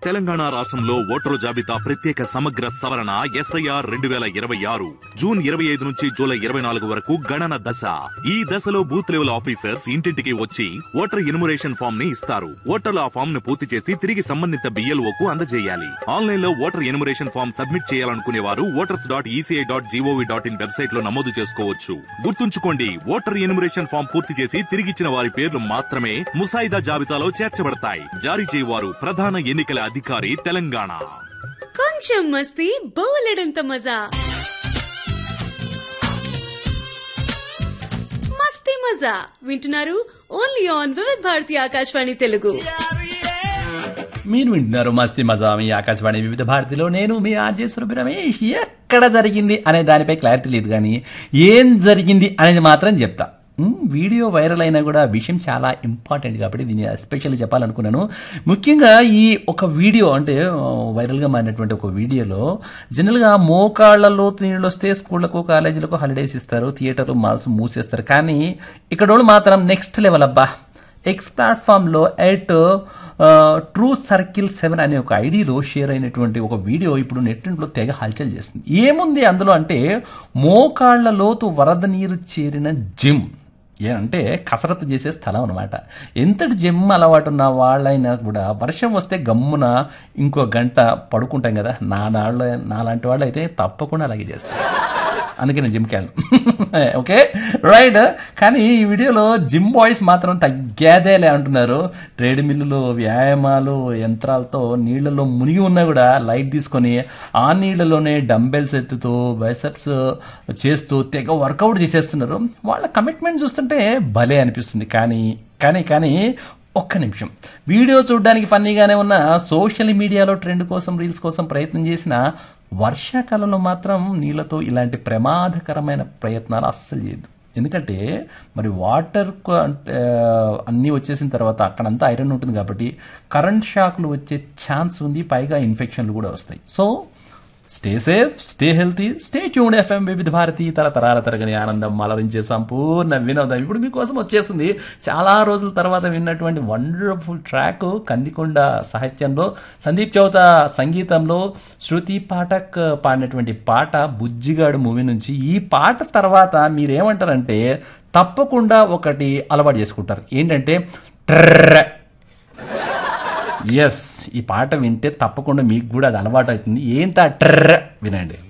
తెలంగాణ రాష్ట్రంలో ఓటరు జాబితా ప్రత్యేక సమగ్ర సవరణ ఎస్ఐఆర్ రెండు వేల ఇరవై ఆరు జూన్ ఇరవై ఐదు నుంచి జూలై ఇరవై నాలుగు వరకు గణన దశ ఈ దశలో బూత్ లెవెల్ ఆఫీసర్స్ ఇంటింటికి వచ్చి ఓటర్ ఇన్మురేషన్ ఫామ్ ని ఇస్తారు ఓటర్లు ఆ ఫామ్ ను పూర్తి చేసి తిరిగి సంబంధిత బిఎల్ఓ కు అందజేయాలి ఆన్లైన్ లో ఓటర్ ఇన్మురేషన్ ఫామ్ సబ్మిట్ చేయాలనుకునే వారు voters dot ECI dot GOV dot in website లో నమోదు చేసుకోవచ్చు గుర్తుంచుకోండి ఓటర్ ఇన్మురేషన్ ఫామ్ పూర్తి చేసి తిరిగిచ్చిన వారి పేర్లు మాత్రమే ముసాయిదా జాబితాలో చేర్చబడతాయి జారీ చేయవారు ప్రధాన ఎన్నికల అధికారి తెలంగాణ కొంచెం మస్తీ బోలెడంత మజా మస్తీ మజా వింటున్నారు ఓన్లీ ఆన్ వివిధ్ భారతి ఆకాశవాణి తెలుగు మీరు వింటున్నారు మస్తీ మజా మీ ఆకాశవాణి వివిధ భారతిలో నేను మీ ఆర్జే సురభి రమేష్ ఎక్కడ జరిగింది అనే దానిపై క్లారిటీ లేదు కానీ ఏం జరిగింది అనేది మాత్రం చెప్తా ఉమ్, వీడియో వైరల్ అయినా కూడా విషయం చాలా ఇంపార్టెంట్ కాబట్టి దీన్ని ఎస్పెషల్లీ చెప్పాలనుకున్నాను ముఖ్యంగా ఈ ఒక వీడియో అంటే ఆ, వైరల్గా మారినటువంటి ఒక వీడియోలో జనరల్గా మోకాళ్లలో నీళ్ళు వస్తే స్కూళ్లకు కాలేజీలకు హాలిడేస్ ఇస్తారు థియేటర్లు మాల్స్ మూసేస్తారు కానీ ఇక్కడ వాళ్ళు మాత్రం నెక్స్ట్ లెవెల్ అబ్బా ఎక్స్ ప్లాట్ఫామ్లో ఎట్ ట్రూ సర్కిల్ సెవెన్ అనే ఒక ఐడిలో షేర్ అయినటువంటి ఒక వీడియో ఇప్పుడు నెట్టింట్లో తెగ హల్చల్ చేస్తుంది ఏముంది అందులో అంటే మోకాళ్ల లోతు వరద నీరు చేరిన జిమ్ ఏ అంటే కసరత్తు చేసే స్థలం అనమాట ఎంతటి జిమ్ అలవాటు ఉన్న వాళ్ళైనా కూడా వర్షం వస్తే గమ్మున ఇంకో గంట పడుకుంటాం కదా నా నాళ్ళ నాలాంటి వాళ్ళు అయితే తప్పకుండా అలాగే చేస్తారు అందుకే నేను జిమ్కి వెళ్ళను ఓకే రైట్ కానీ ఈ వీడియోలో జిమ్ బాయ్స్ మాత్రం తగ్గేదేలే అంటున్నారు ట్రేడ్ మిల్లులు వ్యాయామాలు యంత్రాలతో నీళ్లలో మునిగి ఉన్నా కూడా లైట్ తీసుకొని ఆ నీళ్లలోనే డంబెల్స్ ఎత్తుతూ బైసెప్స్ చేస్తూ తెగ వర్కౌట్ చేసేస్తున్నారు వాళ్ళ కమిట్మెంట్ చూస్తుంటే భలే అనిపిస్తుంది కానీ కానీ కానీ ఒక్క నిమిషం వీడియో చూడడానికి ఫన్నీగానే ఉన్న సోషల్ మీడియాలో ట్రెండ్ కోసం రీల్స్ కోసం ప్రయత్నం చేసిన వర్షాకాలంలో మాత్రం నీళ్ళతో ఇలాంటి ప్రమాదకరమైన ప్రయత్నాలు అస్సలు చేయొద్దు ఎందుకంటే మరి వాటర్ అంటే అన్నీ వచ్చేసిన తర్వాత అక్కడంతా ఐరన్ ఉంటుంది కాబట్టి కరెంట్ షాక్లు వచ్చే ఛాన్స్ ఉంది పైగా ఇన్ఫెక్షన్లు కూడా వస్తాయి so stay safe stay healthy stay tune FM Vividh Bharati తరతరాల తరగని ఆనందం మలరించే సంపూర్ణ వినోదం ఇప్పుడు మీకోసం వచ్చేస్తుంది చాలా రోజుల తర్వాత విన్నటువంటి వండర్ఫుల్ ట్రాక్ కందికొండ సాహిత్యంలో సందీప్ చౌత సంగీతంలో శృతి పాఠక్ పాడినటువంటి పాట బుజ్జిగాడు మూవీ నుంచి ఈ పాట తర్వాత మీరేమంటారంటే తప్పకుండా ఒకటి అలవాటు చేసుకుంటారు ఏంటంటే ట్రర్ ఎస్ ఈ పాట వింటే తప్పకుండా మీకు కూడా అది అలవాటు అవుతుంది ఏంత ట్రర్ వినండి